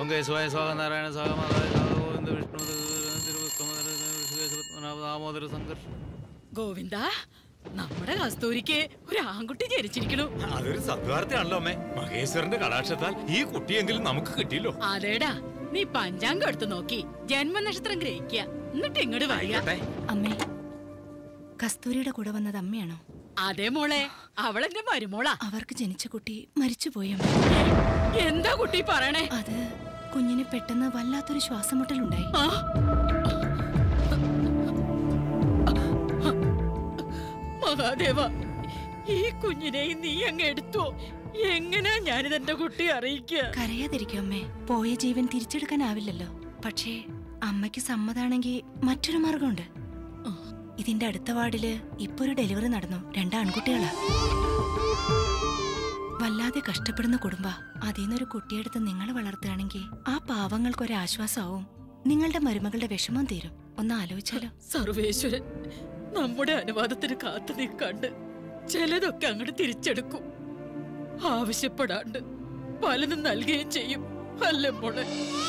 ഓം കേശവായ സ്വാഹ നാരായണ സ്വാഹ മാതായ സ്വാഹ ഗോവിന്ദ വിഷ്ണു തിരുവിക്രമ ദാമോദര സംഘർഷം ഗോവിന്ദ നമ്മുടെ കസ്തൂരിക്ക് ഒരു ആൺകുട്ടി ജനിച്ചിരിക്കണു അതൊരു സദ്വാർത്ഥയാണല്ലോ അമ്മേ മഹേശ്വരന്റെ കടാക്ഷത്താൽ ഈ കുട്ടിയെങ്കിലും നമുക്ക് കിട്ടിയല്ലോ അതേടാ നീ പഞ്ചാംഗം എടുത്തു നോക്കി ജന്മനക്ഷത്രം ഗ്രഹിക്കുക എന്നിട്ട് ഇങ്ങോട്ട് വരിക ആയിക്കോട്ടെ അമ്മേ കസ്തൂരിയുടെ കൂടെ വന്നത് അമ്മയാണോ അതേ മോളെ അവളെന്റെ മരുമോളാ അവർക്ക് ജനിച്ച കുട്ടി മരിച്ചുപോയി അമ്മ എന്താ കുട്ടി പറയണേ അത് കുഞ്ഞിന് പെട്ടെന്ന് വല്ലാത്തൊരു ശ്വാസമുട്ടലുണ്ടായി ആ? മഹാദേവ ഈ കുഞ്ഞിനെയും നീ അങ്ങ് എടുത്തോ എങ്ങനെയാ ഞാനിത് എന്റെ കുട്ടിയെ അറിയിക്കുക കരയാതിരിക്കും അമ്മേ പോയ ജീവൻ തിരിച്ചെടുക്കാനാവില്ലല്ലോ പക്ഷേ അമ്മയ്ക്ക് സമ്മതാണെങ്കിൽ മറ്റൊരു മാർഗമുണ്ട് ഇതിന്റെ അടുത്ത വാർഡില് ഇപ്പൊ ഒരു ഡെലിവറി നടന്നു രണ്ട് ആൺകുട്ടികളാ വല്ലാതെ കഷ്ടപ്പെടുന്ന കുടുംബ അതിന്നൊരു കുട്ടിയെടുത്ത് നിങ്ങൾ വളർത്തുകയാണെങ്കിൽ ആ പാവങ്ങൾക്കൊരു ആശ്വാസമാവും നിങ്ങളുടെ മരുമകളുടെ വിഷമം തീരും ഒന്ന് ആലോചിച്ചാലോ സർവേശ്വരൻ നമ്മുടെ അനുവാദത്തിന് കാത്തു നിൽക്കാണ്ട് ചിലതൊക്കെ അങ്ങോട്ട് തിരിച്ചെടുക്കും ആവശ്യപ്പെടാണ്ട് പലതും നൽകുകയും ചെയ്യും അല്ലേ മോളെ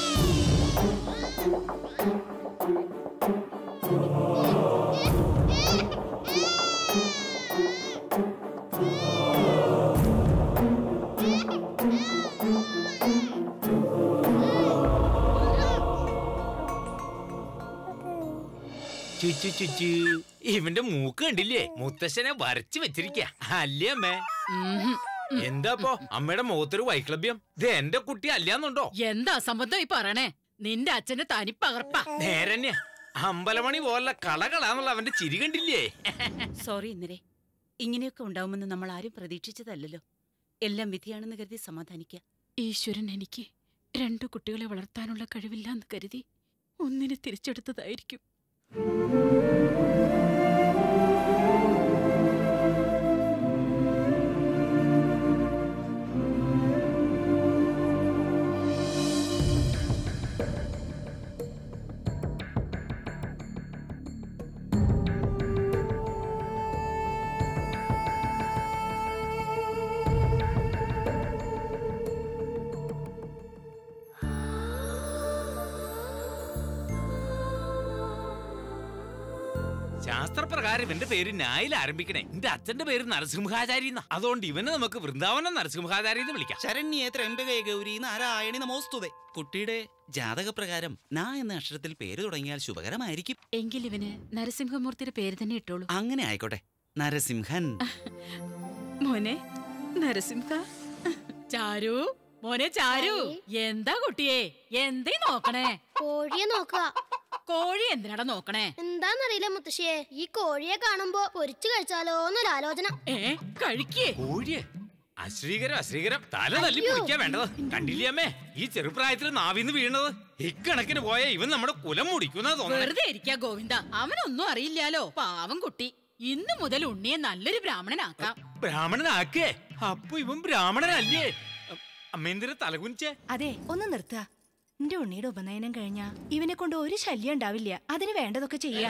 ചുച്ചു ചുച്ചു ഇവന്റെ മൂക്ക് കണ്ടില്ലേ മുത്തശ്ശനെ വരച്ചു വെച്ചിരിക്ക അല്ലേ അമ്മേ ഉംഹും. എന്താപ്പോ അമ്മയുടെ മുഖത്തൊരു വൈക്ലഭ്യം ഇത് എന്റെ കുട്ടി അല്ലാന്നുണ്ടോ എന്താ സംബന്ധം ഈ പറയണേ നിന്റെ അച്ഛന്റെ തനി പകർപ്പാ നേരന്നെ അമ്പലമണി പോലെ കളകളാന്നുള്ള അവന്റെ ചിരി കണ്ടില്ലേ സോറി ഇന്നലെ ഇങ്ങനെയൊക്കെ ഉണ്ടാവുമെന്ന് നമ്മൾ ആരും പ്രതീക്ഷിച്ചതല്ലല്ലോ എല്ലാം വിധിയാണെന്ന് കരുതി സമാധാനിക്കുക ഈശ്വരൻ എനിക്ക് രണ്ടു കുട്ടികളെ വളർത്താനുള്ള കഴിവില്ല എന്ന് കരുതി ഒന്നിനെ തിരിച്ചെടുത്തതായിരിക്കും ശാസ്ത്രപ്രകാരം ഇവന്റെ പേര് നായിൽ ആരംഭിക്കണേ എന്റെ അച്ഛന്റെ പേര് നരസിംഹാചാരി എന്നാ അതുകൊണ്ട് ഇവനെ നമുക്ക് വൃന്ദാവനം നരസിംഹാചാരി എന്ന് വിളിക്കാം ശരണ്യേ ത്രയംബകേ ഗൗരി നാരായണി നമോസ്തുതേ കുട്ടിയുടെ ജാതകപ്രകാരം നാ എന്ന അക്ഷരത്തിൽ പേര് തുടങ്ങിയാൽ ശുഭകരമായിരിക്കും എങ്കിൽ ഇവന് നരസിംഹമൂർത്തിയുടെ പേര് തന്നെ ഇട്ടോളൂ അങ്ങനെ ആയിക്കോട്ടെ നരസിംഹൻ മോനെ നരസിംഹ ചാരു മോനെ ചാരു എന്താ കുട്ടിയെ എന്തേ നോക്കണേ കോഴിയെ നോക്കുക കോഴി എന്തിനാടാ നോക്കണേ എന്താന്നറിയില്ല മുത്തശ്ശിയെ ഈ കോഴിയെ കാണുമ്പോ പൊരിച്ചു കഴിച്ചാലോ എന്നൊരു ആലോചന ഏ കഴിക്കേ കോഴിയെ അശ്രീകരം അശ്രീകരം തല തല്ലി പൊളിക്കാ വേണ്ടത് കണ്ടില്ലേ അമ്മേ ഈ ചെറുപ്രായത്തിൽ നാവിന്ന് വീണത് ഇക്കണക്കിന് പോയ ഇവൻ നമ്മുടെ കുലം മുടിക്കുന്ന തോന്നുന്നത് വെറുതെ ഇരിക്കാ ഗോവിന്ദ അവനൊന്നും അറിയില്ലാലോ പാവം കുട്ടി ഇന്നു മുതൽ ഉണ്ണിയെ നല്ലൊരു ബ്രാഹ്മണനാക്കാം ബ്രാഹ്മണനാക്കേ അപ്പൊ ഇവൻ ബ്രാഹ്മണനല്ലേ അമ്മേന്തിര തലകുനിച്ചേ അതെ ഒന്ന് നിർത്തുക എന്റെ ഉണ്ണിയുടെ ഉപനയനം കഴിഞ്ഞാ ഇവനെ കൊണ്ട് ഒരു ശല്യം ഉണ്ടാവില്ല അതിന് വേണ്ടതൊക്കെ ചെയ്യാം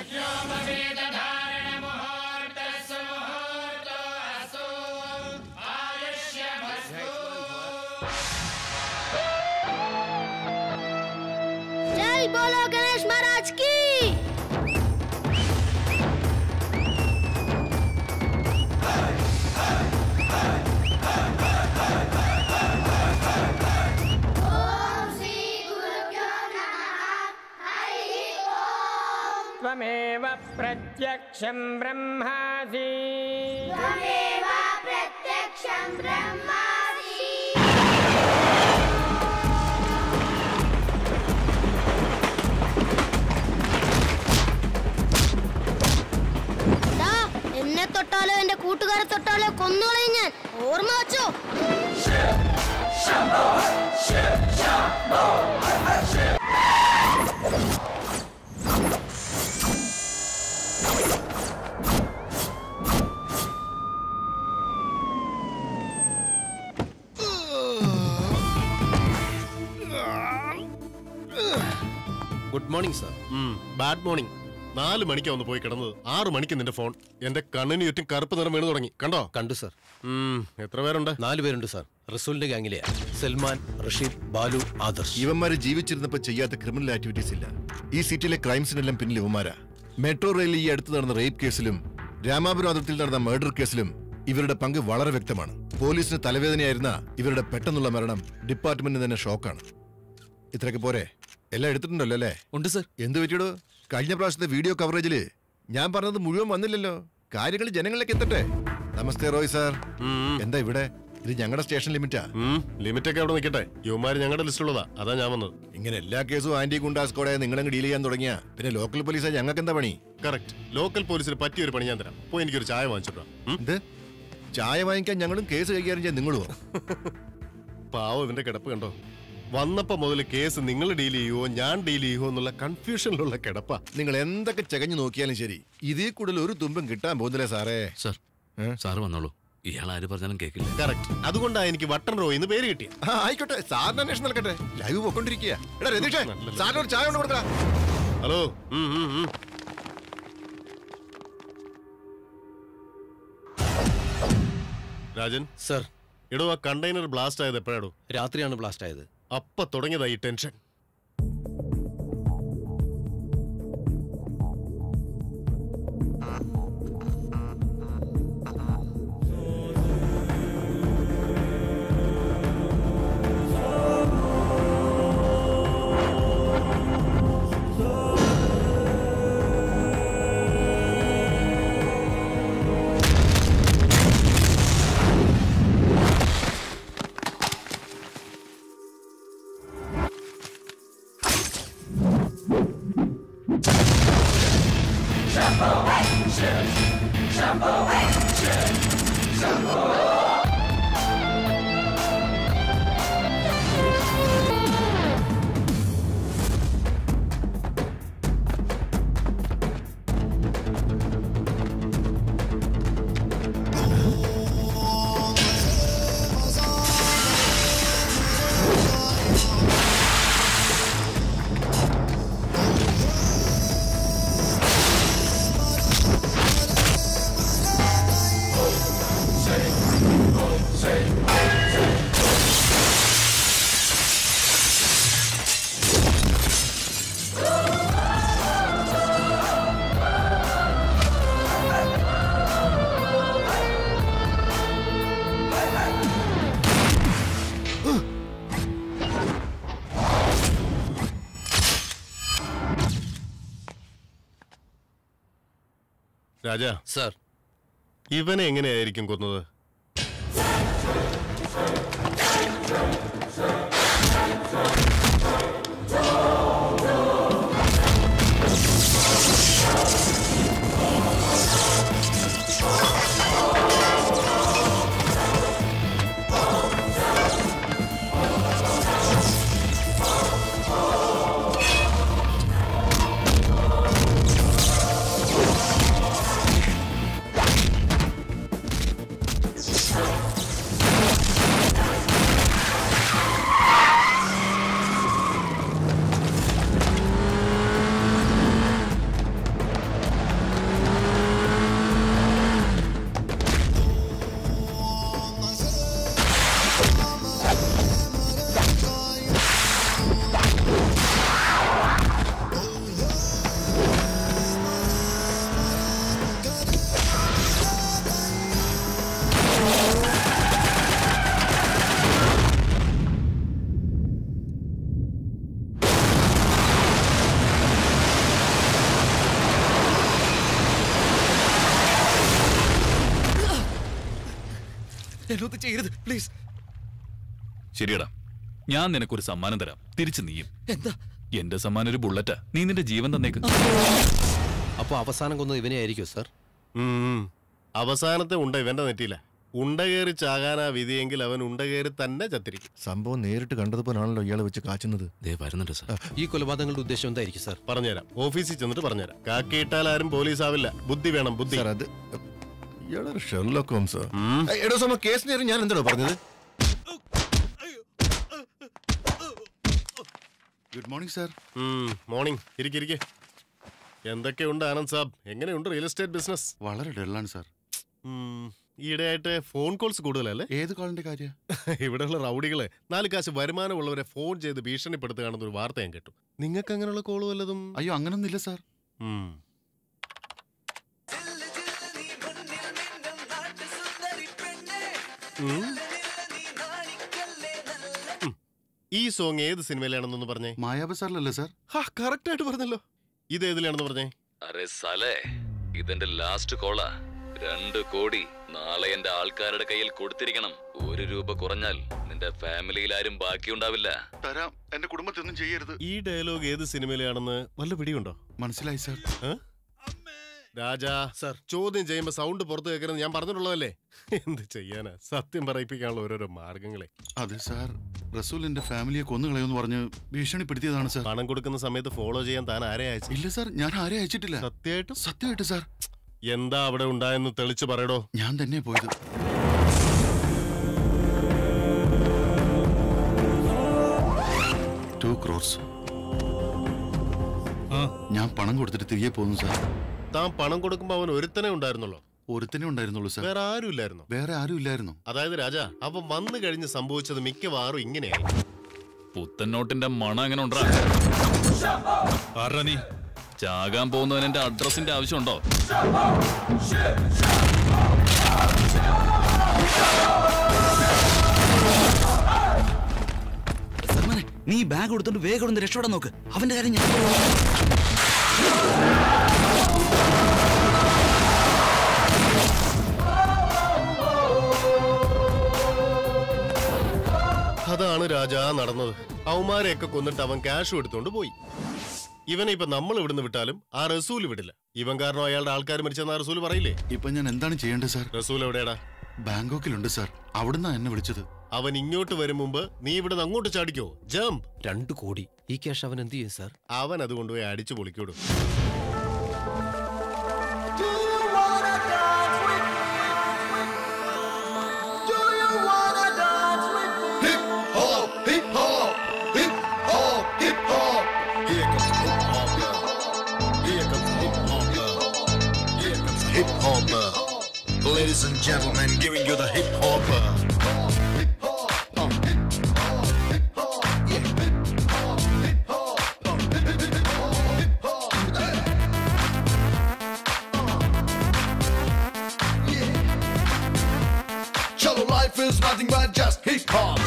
जय बोलो गणेश महाराज की त्वमेव प्रत्यक्षं ब्रह्मासि ദാ, എന്നെ തൊട്ടാലോ എന്റെ കൂട്ടുകാരെ തൊട്ടാലോ കൊന്നുകളയും ഞാൻ ഓർമ്മ വെച്ചോ good morning sir bad morning നാല് മണിക്കാ ഒന്ന് പോയി കിടന്നത് ആറ് മണിക്ക് നിന്റെ ഫോൺ എന്റെ കണ്ണിന് ചുറ്റും കറുപ്പ് നിറം വീണ് തുടങ്ങി കണ്ടോ കണ്ടു സർ ഉം, എത്ര പേരുണ്ട് നാല് പേരുണ്ട് സാർ റസൂലിന്റെ ഗാംഗിലെയാ സൽമാൻ റഷീദ് ബാലു ആദർശ് ഇവന്മാര് ജീവിച്ചിരുന്നപ്പോ ചെയ്യാത്ത ക്രിമിനൽ ആക്ടിവിറ്റീസ് ഇല്ല ഈ സിറ്റിയിലെ ക്രൈംസിനെല്ലാം പിന്നിൽ ഇവന്മാരാ മെട്രോ റെയിലിൽ ഈ അടുത്ത് നടന്ന റേപ്പ് കേസിലും രാമാപുരം അതിർത്തിയിൽ നടന്ന മർഡർ കേസിലും ഇവരുടെ പങ്ക് വളരെ വ്യക്തമാണ് പോലീസിന് തലവേദനയായിരുന്ന ഇവരുടെ പെട്ടെന്നുള്ള മരണം ഡിപ്പാർട്ട്മെന്റിന് തന്നെ ഷോക്കാണ് ഇത്രയൊക്കെ പോരെ എല്ലാം എടുത്തിട്ടുണ്ടല്ലോ അല്ലേ ഉണ്ട് സർ എന്ത് പറ്റിയടോ കഴിഞ്ഞ പ്രാവശ്യത്തെ വീഡിയോ കവറേജില് ഞാൻ പറഞ്ഞത് മുഴുവൻ വന്നില്ലല്ലോ കാര്യങ്ങൾ ജനങ്ങളിലേക്ക് എത്തട്ടെ നമസ്തേ റോയ് സാർ എന്താ ഇവിടെ ഇത് ഞങ്ങളുടെ സ്റ്റേഷൻ ലിമിറ്റാ ലിമിറ്റ് ഒക്കെ അവിടെ നിൽക്കട്ടെ യുവമാര് ഞങ്ങളുടെ ലിസ്റ്റിലുള്ളതാ അതാ ഞാൻ വന്നത് ഇങ്ങനെ എല്ലാ കേസും ആന്റി ഗുണ്ടാസ്കോടെ നിങ്ങളങ്ങ് ഡീൽ ചെയ്യാൻ തുടങ്ങിയ പിന്നെ ലോക്കൽ പോലീസാ ഞങ്ങൾക്ക് എന്താ പണി കറക്റ്റ് ലോക്കൽ പോലീസിന് പറ്റിയൊരു പണി ഞാൻ തരാം പോയി എനിക്കൊരു ചായ വാങ്ങിച്ചിട്ടാ എന്ത് ചായ വാങ്ങിക്കാൻ ഞങ്ങളും കേസ് കൈകാര്യം ചെയ്യാൻ നിങ്ങളുമോ പാവം ഇവന്റെ കിടപ്പ് കണ്ടോ വന്നപ്പോ മുതൽ കേസ് നിങ്ങൾ ഡീൽ ചെയ്യുവോ ഞാൻ ഡീൽ ചെയ്യുവോ എന്നുള്ള കൺഫ്യൂഷനിലുള്ള കിടപ്പാ നിങ്ങൾ എന്തൊക്കെ ചകഞ്ഞു നോക്കിയാലും ശരി ഇതിൽ കൂടുതൽ ഒരു തുമ്പും കിട്ടാൻ പോകുന്നില്ലേ സാറേ സാർ സാറ് വന്നോളൂ ഇയാൾ ആര് പറഞ്ഞാലും കേൾക്കില്ല കറക്റ്റ് അതുകൊണ്ടാ എനിക്ക് വട്ടൻ റോ എന്ന് പേര് കിട്ടിയ ആ ആയിക്കോട്ടെ സാറിന് അന്വേഷണം നടക്കട്ടെ ലൈവ് പോയിക്കൊണ്ടിരിക്കുക എടാ രതീഷേ സാറിന് ഒരു ചായ കൊണ്ട് കൊടുക്കടാ ഹലോ ഉം, ഉം, ഉം. രാജൻ സർ എടോ ആ കണ്ടെയ്നർ ബ്ലാസ്റ്റ് ആയത് എപ്പോഴാടോ രാത്രിയാണ് ബ്ലാസ്റ്റ് ആയത് അപ്പൊ തുടങ്ങിയതാ ഈ ടെൻഷൻ രാജ സർ ഇവനെ എങ്ങനെയായിരിക്കും കൊന്നത് എന്നൊന്നും ചെയ്യരുത് പ്ലീസ് ശരിയടാ ഞാൻ നിനക്കൊരു സമ്മാനം തരാം തിരിച്ചു നീയും എന്താ എന്റെ സമ്മാനം ഒരു ബുള്ളറ്റാ നീ നിന്റെ ജീവൻ തന്നേക്ക് അപ്പൊ അവസാനം കൊന്നത് ഇവനെ ആയിരിക്കും സർ ഉം. അവസാനത്തെ ഉണ്ട ഇവന്റെ നെറ്റിയില്ല ഉണ്ട കയറി ചാകാനാ വിധിയെങ്കിൽ അവൻ ഉണ്ട കയറി തന്നെ ചത്തിരിക്കും സംഭവം നേരിട്ട് കണ്ടതുപോലാണല്ലോ ഇയാളെ വെച്ച് കാച്ചുന്നത് ദേ വരുന്നുണ്ട് സാർ ഈ കൊലപാതകങ്ങളുടെ ഉദ്ദേശം എന്തായിരിക്കും സർ പറഞ്ഞുതരാം ഓഫീസിൽ ചെന്നിട്ട് പറഞ്ഞുതരാം കാക്കിയിട്ടാൽ ആരും പോലീസ് ആവില്ല ബുദ്ധി വേണം ബുദ്ധി സാർ അത് ഇയാളൊരു ഷെർലോക്ക് ഹോംസ് എടോ സമ കേസിന് ഞാൻ എന്താണോ പറഞ്ഞത് ഗുഡ് മോർണിംഗ് സാർ മോർണിംഗ് ഇരിക്കിരിക്കെ എന്തൊക്കെയുണ്ട് ആനന്ദ് സാബ് എങ്ങനെയുണ്ട് റിയൽ എസ്റ്റേറ്റ് ബിസിനസ് വളരെ ഡള്ളാണ് സാർ ഈയിടെയായിട്ട് ഫോൺ കോൾസ് കൂടുതലല്ലേ ഏത് കോളിന്റെ കാര്യം ഇവിടെയുള്ള റൗഡികളെ നാല് കാശ് വരുമാനമുള്ളവരെ ഫോൺ ചെയ്ത് ഭീഷണിപ്പെടുത്തുകയാണെന്നൊരു വാർത്ത ഞാൻ കേട്ടു നിങ്ങൾക്ക് അങ്ങനെയുള്ള കോൾ വല്ലതും അയ്യോ അങ്ങനൊന്നുമില്ല സാർ ഉം. ഉം. ഉം. ഈ സോങ് ഏത് സിനിമയിലാണെന്നൊന്ന് പറഞ്ഞേ മായാബസാറിലല്ലേ സാർ ഹാ കറക്റ്റ് ആയിട്ട് പറഞ്ഞല്ലോ ഇത് ഏതിലാണെന്ന് പറഞ്ഞേ അരെ സലേ ഇതെന്റെ ലാസ്റ്റ് കോളാ രണ്ട് കോടി നാളെ എന്റെ ആൾക്കാരുടെ കയ്യിൽ കൊടുത്തിരിക്കണം ഒരു രൂപ കുറഞ്ഞാൽ നിന്റെ ഫാമിലിയിൽ ആരും ബാക്കിയുണ്ടാവില്ല തരാം എന്റെ കുടുംബത്തെ ഒന്നും ചെയ്യരുത് ഈ ഡയലോഗ് ഏത് സിനിമയിലാണെന്ന് വല്ല പിടിയുണ്ടോ മനസ്സിലായി സാർ രാജാ സർ ചോദ്യം ചെയ്യുമ്പോ സൗണ്ട് പുറത്ത് കേൾക്കരുത് ഞാൻ പറഞ്ഞിട്ടുള്ളതല്ലേ എന്ത് ചെയ്യാനാ സത്യം പറയിപ്പിക്കാനുള്ള ഓരോരോ മാർഗങ്ങളെ അതെ സാർ റസൂൽ എന്റെ ഫാമിലിയെ കൊന്നുകളയെന്ന് പറഞ്ഞ് ഭീഷണിപ്പെടുത്തിയതാണ് സാർ പണം കൊടുക്കുന്ന സമയത്ത് ഫോളോ ചെയ്യാൻ താൻ ആരെ അയച്ചു ഇല്ല സാർ ഞാൻ ആരെ അയച്ചിട്ടില്ല സത്യമായിട്ടും സത്യമായിട്ട് സാർ എന്താ അവിടെ ഉണ്ടായെന്ന് തെളിച്ചു പറയടോ ഞാൻ തന്നെ പോയത് ടു ക്രോർസ് ഞാൻ പണം കൊടുത്തിട്ട് തിരികെ പോകുന്നു സാർ താൻ പണം കൊടുക്കുമ്പോ അവൻ ഒരുത്തനെ ഉണ്ടായിരുന്നുള്ളൂ ഒരുത്തനെ ഉണ്ടായിരുന്നുള്ളൂ സാർ വേറെ ആരും ഇല്ലായിരുന്നു വേറെ ആരും ഇല്ലായിരുന്നു അതായത് രാജാ അവൻ വന്നു കഴിഞ്ഞ് സംഭവിച്ചത് മിക്കവാറും ഇങ്ങനെയായി പുത്തൻ നോട്ടിന്റെ മണം എങ്ങനെ ഉണ്ടാ ആരാ നീ ചാകാൻ പോകുന്നവൻ എന്റെ അഡ്രസ്സിന്റെ ആവശ്യമുണ്ടോ സൽമാനെ നീ ബാഗ് കൊടുത്തോണ്ട് വേഗം ഒന്ന് രക്ഷപ്പെടാൻ നോക്ക് അവന്റെ കാര്യം ഞാൻ അതാണ് രാജാ നടന്നത് അവന്മാരെയൊക്കെ കൊന്നിട്ട് അവൻ ക്യാഷ് എടുത്തോണ്ട് പോയി ഇവനെ ഇപ്പൊ നമ്മൾ ഇവിടുന്ന് വിട്ടാലും ആ റസൂൽ വിടില്ല ഇവൻ കാരണം അയാളുടെ ആൾക്കാർ മരിച്ചെന്ന് ആ റസൂൽ പറയില്ലേ ഇപ്പൊ ഞാൻ എന്താണ് ചെയ്യേണ്ടത് സാർ റസൂൽ എവിടെയാടാ ബാങ്കോക്കിലുണ്ട് സാർ അവിടുന്ന് എന്നെ വിളിച്ചത് അവൻ ഇങ്ങോട്ട് വരും മുമ്പ് നീ ഇവിടുന്ന് അങ്ങോട്ട് ചാടിക്കോ ജംപ് രണ്ട് കോടി ഈ ക്യാഷ് അവൻ എന്ത് ചെയ്യും സാർ അവൻ അത് കൊണ്ടുപോയി അടിച്ചു പൊളിക്കൂടും Hip hopper. Ladies and gentlemen, giving you the hip hopper. Cholo life is nothing but just hip hop.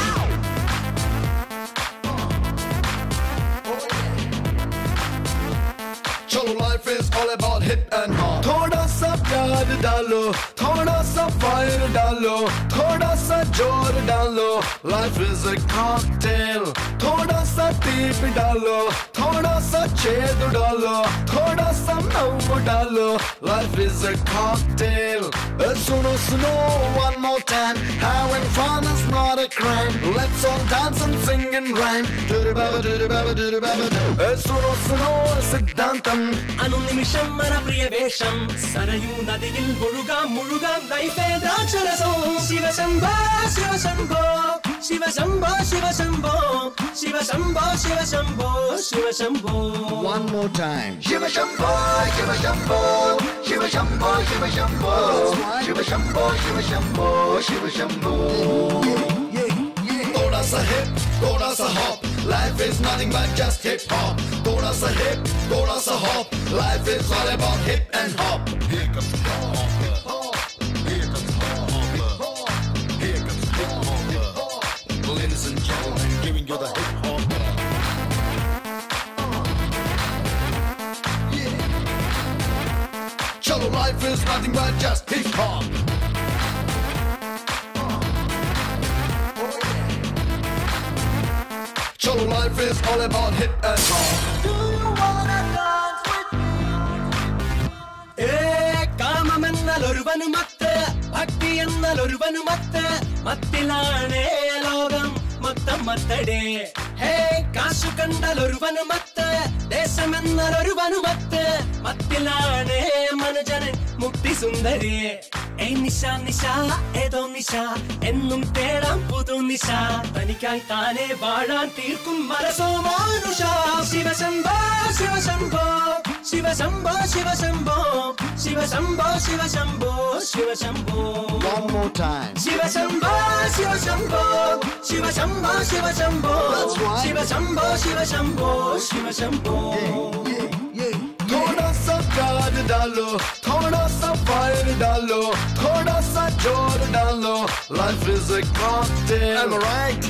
Cholo life is all about hip and hop. थोड़ा सा प्यार डालो थोड़ा सा फायर डालो थोड़ा सा जोर डालो लाइफ इज a cocktail थोड़ा सा टीप डालो थोड़ा सा छेद डालो थोड़ा सा नव डालो life is a cocktail Uh, सुनो सुनो one more time having fun is not a crime let's all dance and sing and rhyme do-do-ba-ba, do-do-ba-ba, do-do-ba-ba, do. Uh, Suno Suno സിദ്ധാന്തം അനുനിമിഷം മനപ്രിയ വേഷം സരയൂ നദിയിൽ മുഴുകാം മുഴുകാം ലൈഫേദ്രാക്ഷരസോ Shiva Shambho Shiva Shambho Shiva Shambho Shiva Shambho Shiva Shambho Shiva Shambho Shiva Shambho One more time. Shiva Shambho, Shiva Shambho, Shiva Shambho, Shiva Shambho, Shiva Shambho, Shiva Shambho, Shiva Shambho. Thoda sa hip, thoda sa hop. Life is nothing but just hip hop. Thoda sa hip, thoda sa hop. Life is all about hip and hop. Here comes hip hop. Here comes hip hop. Here comes hip hop. Ladies and gentlemen, giving you the hip hop. Cholo life is nothing but just hip hop. Cholo life is all about hip and hop. ഏ കാമമെന്നാൽ ഒരുവനു മത്ത് ഭക്തി എന്നാൽ ഒരുവനു മത്ത് മത്തിലാണേ ലോകം മൊത്തം മത്തടേ ഹേ കാശു കണ്ടാൽ ഒരുവനു മത്ത് ദേശമെന്നാൽ ഒരുവനു മത്ത് മത്തിലാണേ മനുജന് മുക്തി സുന്ദരി ഏയ് നിശ നിശ ഏതോ നിശ എന്നും തേടാം പുതു നിശ തനിക്കായി താനെ വാഴാൻ തീർക്കും മനസ്സോ മാനുഷ Shiva Shambho Shiva Shambho Shiva Shiva Shambho Shiva Shambho Shiva Shambho Shiva Shambho Shiva Shambho One more time. Shiva Shambho Shiva Shambho Shiva Shambho Shiva Shambho Shiva Shambho Shiva Shambho Shiva Shambho थोड़ा सा प्यार डालो थोड़ा सा फायर डालो थोड़ा सा जोर डालो life is a cocktail am I right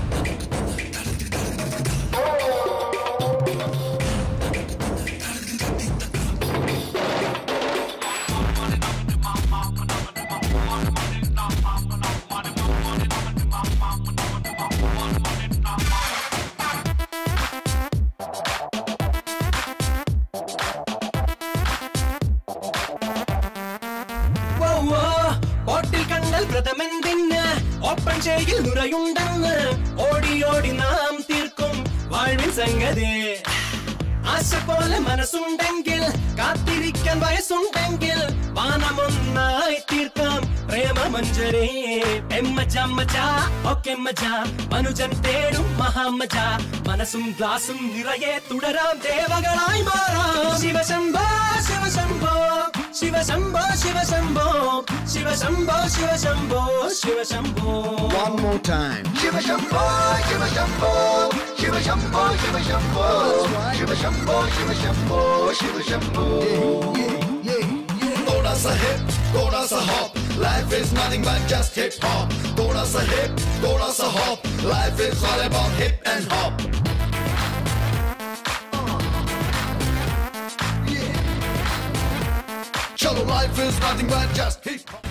വോ, വോ, ബോട്ടിൽ കണ്ടാൽ പ്രഥമെന്തിന് ഓപ്പൺ ചെയ്യിൽ നുരയുണ്ടെന്ന് ഓടി ഓടി നാം തീർക്കും വാഴ്വിൻ സംഗതി ആശ പോലെ മനസ്സുണ്ടെങ്കിൽ കാത്തിരിക്കാൻ വയസ്സുണ്ടെങ്കിൽ വാനമൊന്നായി തീർക്കാം പ്രേമമഞ്ജരേ എമ്മച്ച മച്ച ഒക്കെ മജ മനുജൻ തേടും മഹാമജ മനസ്സും ഗ്ലാസും നിറയെ തുടരാം ദേവകളായി മാറാം Shiva Shambho Shiva Shambho Shiva Shambho Shiva Shambho Shiva Shambho Shiva Shambho Shiva Shambho one more time shiva shambho shiva shambho shiva shambho shiva shambho shiva shambho shiva shambho shiva shambho थोड़ा सा hip थोड़ा सा hop life is nothing but just hip hop थोड़ा सा hip थोड़ा सा hop life is all about hip and hop Chalo, life is nothing but just hip hop